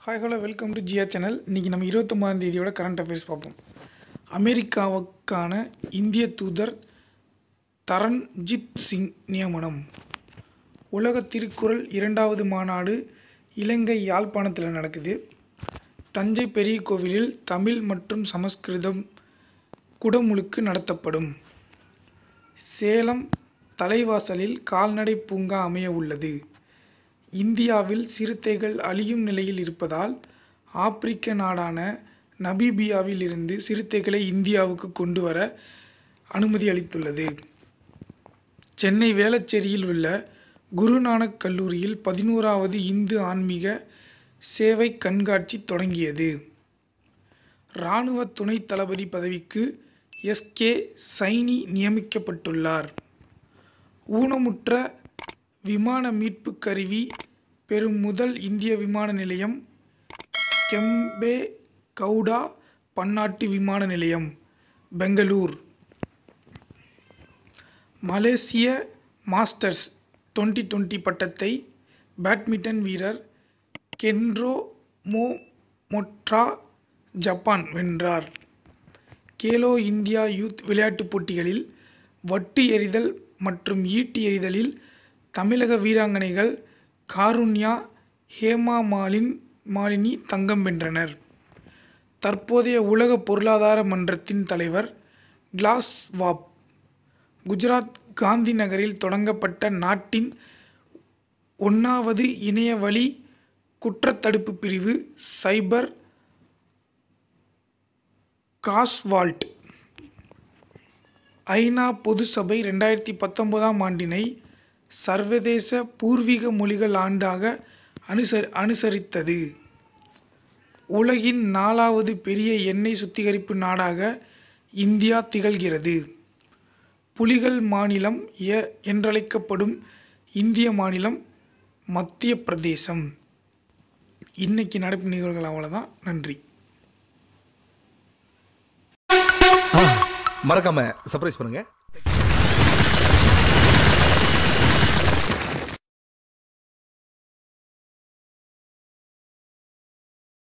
hi hello welcome to Jiya channel இன்றைக்கி நம்ம இருபத்தொம்பதாம் தேதியோட current affairs பார்ப்போம் அமெரிக்காவுக்கான இந்திய தூதர் தரண்ஜித் சிங் நியமனம் உலக திருக்குறள் இரண்டாவது மாநாடு இலங்கை யாழ்ப்பாணத்தில் நடக்குது தஞ்சை பெரிய கோவிலில் தமிழ் மற்றும் சமஸ்கிருதம் குடமுழுக்கு நடத்தப்படும் சேலம் தலைவாசலில் கால்நடை பூங்கா அமைய உள்ளது இந்தியாவில் சிறுத்தைகள் அழியும் நிலையில் இருப்பதால் ஆப்பிரிக்க நாடான நமீபியாவில் இருந்து சிறுத்தைகளை இந்தியாவுக்கு கொண்டு வர அனுமதி அளித்துள்ளது சென்னை வேளச்சேரியில் உள்ள குருநானக் கல்லூரியில் பதினோராவது இந்து ஆன்மீக சேவை கண்காட்சி தொடங்கியது இராணுவ துணைத் தளபதி பதவிக்கு எஸ்கே சைனி நியமிக்கப்பட்டுள்ளார் ஊனமுற்ற விமான மீட்பு கருவி பெறும் முதல் இந்திய விமான நிலையம் கெம்பே கவுடா பன்னாட்டு விமான நிலையம் பெங்களூர் மலேசிய மாஸ்டர்ஸ் டுவெண்ட்டி டுவெண்ட்டி பட்டத்தை பேட்மிண்டன் வீரர் கென்ரோ மோ மொட்ரா ஜப்பான் வென்றார் கேலோ இந்தியா யூத் விளையாட்டுப் போட்டிகளில் வட்டு எறிதல் மற்றும் ஈட்டி எறிதலில் தமிழக வீராங்கனைகள் காருண்யா ஹேமா மாலின் மாலினி தங்கம் வென்றனர் தற்போதைய உலக பொருளாதார மன்றத்தின் தலைவர் கிளாஸ் வாப் குஜராத் காந்தி நகரில் தொடங்கப்பட்ட நாட்டின் ஒன்றாவது இணையவழி குற்றத்தடுப்பு பிரிவு சைபர் காஸ்வால்ட் ஐநா பொது சபை ரெண்டாயிரத்தி பத்தொன்பதாம் ஆண்டினை சர்வதேச பூர்வீக மொழிகள் ஆண்டாக அனுசரி அனுசரித்தது உலகின் நாலாவது பெரிய எண்ணெய் சுத்திகரிப்பு நாடாக இந்தியா திகழ்கிறது புலிகள் மாநிலம் எ என்றழைக்கப்படும் இந்திய மாநிலம் மத்திய பிரதேசம் இன்னைக்கு நடப்பு நிகழ்வுகள் அவ்வளோதான் நன்றி மறக்காம சர்ப்ரைஸ் பண்ணுங்க